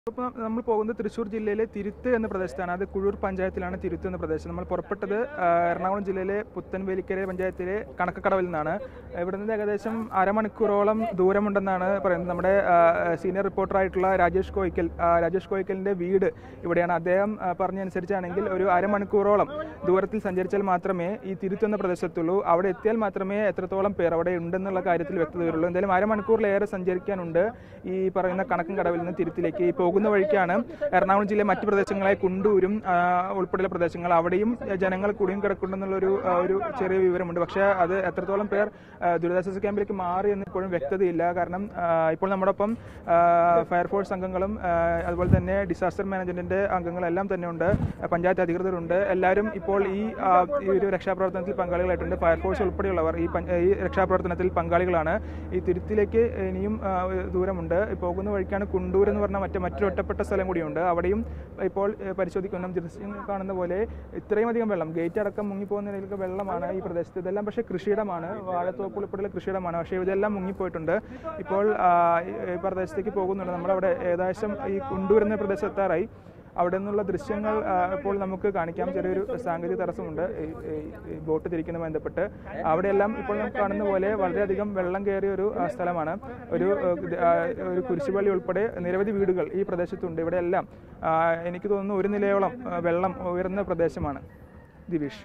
ഇപ്പോൾ നമ്മൾ പോകുന്നത് തൃശ്ശൂർ ജില്ലയിലെ തിരുത്ത് എന്ന പ്രദേശത്താണ് അത് കുഴൂർ പഞ്ചായത്തിലാണ് തിരുത്ത് എന്ന പ്രദേശം നമ്മൾ പുറപ്പെട്ടത് ആ, എറണാകുളം ജില്ലയിലെ പുത്തൻവേലിക്കര പഞ്ചായത്തിലെ കണക്കക്കടവിൽ നിന്നാണ് ഇവിടെ നിന്ന് ഏകദേശം അരമണിക്കൂറോളം ദൂരമുണ്ടെന്നാണ് പറയുന്നത് നമ്മുടെ ആ, സീനിയർ റിപ്പോർട്ടറായിട്ടുള്ള രാജേഷ് കോയിക്കൽ ആ, രാജേഷ് കോയിക്കലിൻ്റെ വീട് ഇവിടെയാണ് അദ്ദേഹം ആ, പറഞ്ഞതനുസരിച്ചാണെങ്കിൽ ഒരു അരമണിക്കൂറോളം ദൂരത്തിൽ സഞ്ചരിച്ചാൽ മാത്രമേ ഈ തിരുത്ത് എന്ന പ്രദേശത്തുള്ളൂ അവിടെ എത്തിയാൽ മാത്രമേ എത്രത്തോളം പേർ അവിടെ ഉണ്ടെന്നുള്ള കാര്യത്തിൽ വ്യക്തത വരുള്ളൂ എന്തായാലും അരമണിക്കൂറിലേറെ സഞ്ചരിക്കാനുണ്ട് ഈ പറയുന്ന കണക്കും കടവിൽ നിന്ന് തിരുത്തിലേക്ക് ഈ പോകുന്ന വഴിക്കാണ് എറണാകുളം ജില്ലയിലെ മറ്റ് പ്രദേശങ്ങളായ കുണ്ടൂരും ആ, ഉൾപ്പെടെയുള്ള പ്രദേശങ്ങൾ അവിടെയും ജനങ്ങൾ കുടുങ്ങി കിടക്കുന്നുണ്ടെന്നുള്ളൊരു ആ, ഒരു ചെറിയ വിവരമുണ്ട് പക്ഷേ അത് എത്രത്തോളം പേർ ആ, ദുരിതാശ്വാസ ക്യാമ്പിലേക്ക് മാറി എന്ന് ഇപ്പോഴും വ്യക്തതയില്ല കാരണം ആ, ഇപ്പോൾ നമ്മോടൊപ്പം ആ, ഫയർഫോഴ്സ് അംഗങ്ങളും ആ, അതുപോലെ തന്നെ ഡിസാസ്റ്റർ മാനേജ്മെന്റിന്റെ അംഗങ്ങളെല്ലാം തന്നെ ഉണ്ട് പഞ്ചായത്ത് അധികൃതരുണ്ട് എല്ലാവരും ഇപ്പോൾ ഈ ആ, ഈ ഒരു രക്ഷാപ്രവർത്തനത്തിൽ പങ്കാളികളായിട്ടുണ്ട് ഫയർഫോഴ്സ് ഉൾപ്പെടെയുള്ളവർ ഈ പഞ്ച- ഈ രക്ഷാപ്രവർത്തനത്തിൽ പങ്കാളികളാണ് ഈ തിരുത്തിലേക്ക് ഇനിയും ആ, പോകുന്നുണ്ട് ഈ പോകുന്ന വഴിക്കാണ് കുണ്ടൂർ എന്ന് പറഞ്ഞ മറ്റേ മറ്റൊരു ഒറ്റപ്പെട്ട സ്ഥലം കൂടിയുണ്ട് അവിടെയും ഇപ്പോൾ ഏ, പരിശോധിക്കുന്ന ദൃശ്യം കാണുന്ന പോലെ ഇത്രയും അധികം വെള്ളം ഗേറ്റ് അടക്കം മുങ്ങിപ്പോകുന്ന നിലയിലൊക്കെ വെള്ളമാണ് ഈ പ്രദേശത്ത് ഇതെല്ലാം പക്ഷേ കൃഷിയിടമാണ് വാഴത്തോപ്പ് ഉൾപ്പെടെയുള്ള കൃഷിയിടമാണ് പക്ഷേ ഇതെല്ലാം മുങ്ങിപ്പോയിട്ടുണ്ട് ഇപ്പോൾ ആ, ഈ ഈ പ്രദേശത്തേക്ക് പോകുന്നുണ്ട് നമ്മളവിടെ ഏകദേശം ഈ കുണ്ടൂർ എന്ന പ്രദേശത്ത് എത്താറായി അവിടെ നിന്നുള്ള ദൃശ്യങ്ങൾ ആ, ഇപ്പോൾ നമുക്ക് കാണിക്കാം ചെറിയൊരു സാങ്കേതിക തടസ്സമുണ്ട് ഈ- ഈ- ഈ ബോട്ട് തിരിക്കുന്നതുമായി ബന്ധപ്പെട്ട് അവിടെയെല്ലാം ഇപ്പോൾ നമുക്ക് കാണുന്ന പോലെ വളരെയധികം വെള്ളം കയറിയ ഒരു ആ, സ്ഥലമാണ് ഒരു ആ, ഇത്, ആ, ഒരു കുരിശുപള്ളി ഉൾപ്പെടെ നിരവധി വീടുകൾ ഈ പ്രദേശത്തുണ്ട് ഇവിടെയെല്ലാം ആ, എനിക്ക് തോന്നുന്നു ഒരു നിലയോളം ആ, വെള്ളം ഉയർന്ന പ്രദേശമാണ് ദിവിഷ്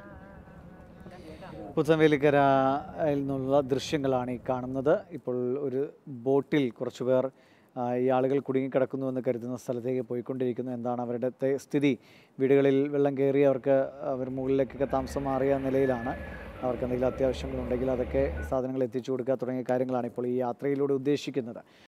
പുത്തൻവേലിക്കരയിൽ നിന്നുള്ള ദൃശ്യങ്ങളാണ് ഈ കാണുന്നത് ഇപ്പോൾ ഒരു ബോട്ടിൽ കുറച്ചുപേർ ആ, ഈ ആളുകൾ കുടുങ്ങിക്കിടക്കുന്നുവെന്ന് കരുതുന്ന സ്ഥലത്തേക്ക് പോയിക്കൊണ്ടിരിക്കുന്നു എന്താണ് അവരുടെ തെ- സ്ഥിതി വീടുകളിൽ വെള്ളം കയറി അവർക്ക് അവർ മുകളിലേക്കൊക്കെ താമസം മാറിയ നിലയിലാണ് അവർക്ക് എന്തെങ്കിലും അത്യാവശ്യങ്ങളുണ്ടെങ്കിൽ അതൊക്കെ സാധനങ്ങൾ എത്തിച്ചു കൊടുക്കുക തുടങ്ങിയ കാര്യങ്ങളാണ് ഇപ്പോൾ ഈ യാത്രയിലൂടെ ഉദ്ദേശിക്കുന്നത്